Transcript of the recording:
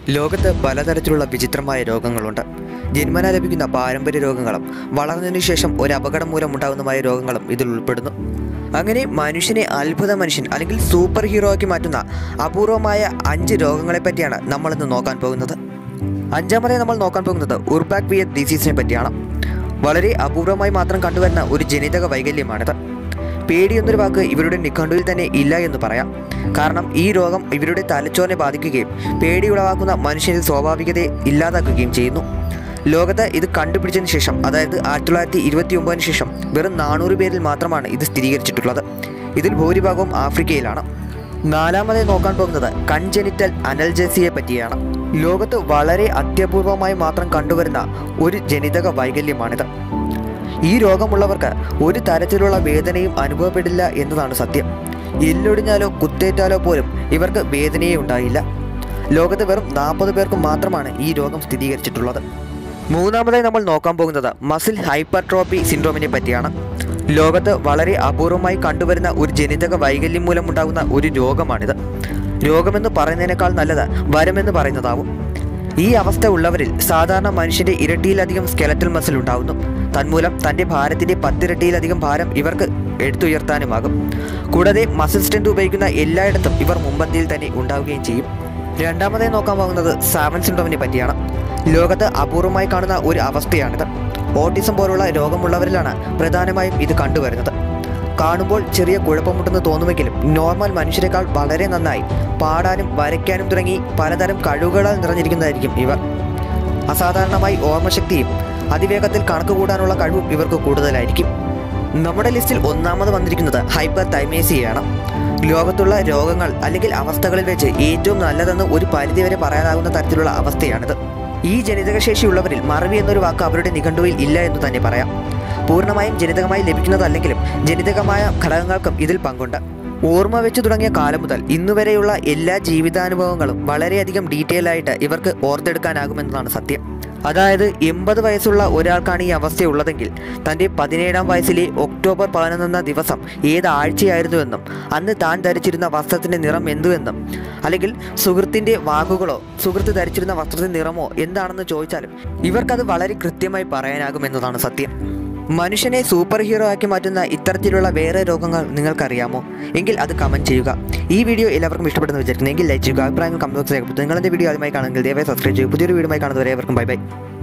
ലോകത്ത് പലതരത്തിലുള്ള വിചിത്രമായ രോഗങ്ങളുണ്ട് ജന്മന ലഭിക്കുന്ന പാരമ്പര്യ രോഗങ്ങളും വളർന്നതിനു ശേഷം ഒരു അപകടം മൂലം ഉണ്ടാകുന്നതുമായ രോഗങ്ങളും ഇതിൽ ഉൾപ്പെടുന്നു അങ്ങനെ മനുഷ്യനെ അത്ഭുത മനുഷ്യൻ അല്ലെങ്കിൽ സൂപ്പർ ഹീറോ ആക്കി മാറ്റുന്ന അപൂർവമായ അഞ്ച് രോഗങ്ങളെ പറ്റിയാണ് നമ്മളിന്ന് നോക്കാൻ പോകുന്നത് അഞ്ചാമതായി നമ്മൾ നോക്കാൻ പോകുന്നത് ഉർബാക് വിയർ ഡിസീസിനെ പറ്റിയാണ് വളരെ അപൂർവമായി മാത്രം കണ്ടുവരുന്ന ഒരു ജനിതക വൈകല്യമാണിത് പേടി എന്നൊരു വാക്ക് ഇവരുടെ നിഘണ്ടുവിൽ തന്നെ ഇല്ല എന്ന് പറയാം കാരണം ഈ രോഗം ഇവരുടെ തലച്ചോറിനെ ബാധിക്കുകയും പേടി ഉളവാക്കുന്ന മനുഷ്യനിൽ സ്വാഭാവികതയെ ഇല്ലാതാക്കുകയും ചെയ്യുന്നു ലോകത്ത് ഇത് കണ്ടുപിടിച്ചതിന് ശേഷം അതായത് ആയിരത്തി തൊള്ളായിരത്തി ഇരുപത്തി ഒമ്പതിന് ശേഷം വെറും നാനൂറ് പേരിൽ മാത്രമാണ് ഇത് സ്ഥിരീകരിച്ചിട്ടുള്ളത് ഇതിൽ ഭൂരിഭാഗവും ആഫ്രിക്കയിലാണ് നാലാമതായി നോക്കാൻ പോകുന്നത് കൺജനിറ്റൽ അനൽജസിയെ പറ്റിയാണ് ലോകത്ത് വളരെ അത്യപൂർവമായി മാത്രം കണ്ടുവരുന്ന ഒരു ജനിതക വൈകല്യമാണിത് ഈ രോഗമുള്ളവർക്ക് ഒരു തരത്തിലുള്ള വേദനയും അനുഭവപ്പെടില്ല എന്നതാണ് സത്യം എല്ലൊടിഞ്ഞാലോ കുത്തേറ്റാലോ പോലും ഇവർക്ക് വേദനയേ ഉണ്ടായില്ല ലോകത്ത് വെറും നാൽപ്പത് പേർക്ക് മാത്രമാണ് ഈ രോഗം സ്ഥിരീകരിച്ചിട്ടുള്ളത് മൂന്നാമതായി നമ്മൾ നോക്കാൻ പോകുന്നത് മസിൽ ഹൈപ്പർട്രോപ്പി സിൻഡ്രോമിനെ പറ്റിയാണ് ലോകത്ത് വളരെ അപൂർവമായി കണ്ടുവരുന്ന ഒരു ജനിതക വൈകല്യം മൂലമുണ്ടാകുന്ന ഒരു രോഗമാണിത് രോഗമെന്ന് പറയുന്നതിനേക്കാൾ നല്ലത് വരമെന്ന് പറയുന്നതാവും ഈ അവസ്ഥ ഉള്ളവരിൽ സാധാരണ മനുഷ്യന്റെ ഇരട്ടിയിലധികം സ്കെലറ്റൽ മസിൽ ഉണ്ടാവുന്നു തന്മൂലം തന്റെ ഭാരത്തിന്റെ പത്തിരട്ടിയിലധികം ഭാരം ഇവർക്ക് എടുത്തുയർത്താനുമാകും കൂടാതെ മസിൽ സ്ട്രെങ്ത് ഉപയോഗിക്കുന്ന എല്ലായിടത്തും ഇവർ മുമ്പന്തിയിൽ തന്നെ ഉണ്ടാവുകയും ചെയ്യും രണ്ടാമതായി നോക്കാൻ പോകുന്നത് സാവൻ സിൻഡ്രോമിനെ പറ്റിയാണ് ലോകത്ത് അപൂർവമായി കാണുന്ന ഒരു അവസ്ഥയാണിത് ഓട്ടിസം പോലുള്ള രോഗമുള്ളവരിലാണ് പ്രധാനമായും ഇത് കണ്ടുവരുന്നത് കാണുമ്പോൾ ചെറിയ കുഴപ്പമുണ്ടെന്ന് തോന്നുമെങ്കിലും നോർമൽ മനുഷ്യരെക്കാൾ വളരെ നന്നായി പാടാനും വരയ്ക്കാനും തുടങ്ങി പലതരം കഴിവുകളാൽ നിറഞ്ഞിരിക്കുന്നതായിരിക്കും ഇവർ അസാധാരണമായി ഓർമ്മശക്തിയും അതിവേഗത്തിൽ കണക്ക് കൂടാനുള്ള കഴിവും ഇവർക്ക് കൂടുതലായിരിക്കും നമ്മുടെ ലിസ്റ്റിൽ ഒന്നാമത് വന്നിരിക്കുന്നത് ഹൈപ്പർ തൈമേസിയാണ് ലോകത്തുള്ള രോഗങ്ങൾ അല്ലെങ്കിൽ അവസ്ഥകളിൽ വെച്ച് ഏറ്റവും നല്ലതെന്ന് ഒരു പരിധിവരെ പറയാനാകുന്ന തരത്തിലുള്ള അവസ്ഥയാണിത് ഈ ജനിതകശേഷിയുള്ളവരിൽ മറവി എന്നൊരു വാക്ക് അവരുടെ നിഘണ്ടുവിൽ ഇല്ല എന്ന് തന്നെ പറയാം പൂർണ്ണമായും ജനിതകമായി ലഭിക്കുന്നതല്ലെങ്കിലും ജനിതകമായ ഘടകങ്ങൾക്കും ഇതിൽ പങ്കുണ്ട് ഓർമ്മ വെച്ച് തുടങ്ങിയ കാലം മുതൽ ഇന്നുവരെയുള്ള എല്ലാ ജീവിതാനുഭവങ്ങളും വളരെയധികം ഡീറ്റെയിൽ ആയിട്ട് ഇവർക്ക് ഓർത്തെടുക്കാനാകുമെന്നതാണ് സത്യം അതായത് എൺപത് വയസ്സുള്ള ഒരാൾക്കാണ് ഈ അവസ്ഥയുള്ളതെങ്കിൽ തൻ്റെ പതിനേഴാം വയസ്സിലെ ഒക്ടോബർ പതിനൊന്നെന്ന ദിവസം ഏത് ആഴ്ചയായിരുന്നുവെന്നും അന്ന് താൻ ധരിച്ചിരുന്ന വസ്ത്രത്തിൻ്റെ നിറം എന്തുവെന്നും അല്ലെങ്കിൽ സുഹൃത്തിൻ്റെ വാക്കുകളോ സുഹൃത്ത് ധരിച്ചിരുന്ന വസ്ത്രത്തിൻ്റെ നിറമോ എന്താണെന്ന് ചോദിച്ചാലും ഇവർക്കത് വളരെ കൃത്യമായി പറയാനാകുമെന്നതാണ് സത്യം മനുഷ്യനെ സൂപ്പർ ഹീറോ ആക്കി മാറ്റുന്ന ഇത്തരത്തിലുള്ള വേറെ രോഗങ്ങൾ നിങ്ങൾക്കറിയാമോ എങ്കിൽ അത് കമൻറ്റ് ചെയ്യുക ഈ വീഡിയോ എല്ലാവർക്കും ഇഷ്ടപ്പെടുന്നു വിചാരിക്കുന്നു എങ്കിൽ ലൈക്ക് ചെയ്യുക അഭിപ്രായങ്ങൾ കമന്റ് ബോക്സിൽ രേഖപ്പെടുത്തുക നിങ്ങളെൻ്റെ വീഡിയോ ആദ്യമായി കാണുമെങ്കിൽ ദയവായി സബ്സ്ക്രൈബ് ചെയ്യുക പുതിയൊരു വീഡിയോ കാണുന്നവരെ ഏവർക്കും ബൈ ബൈ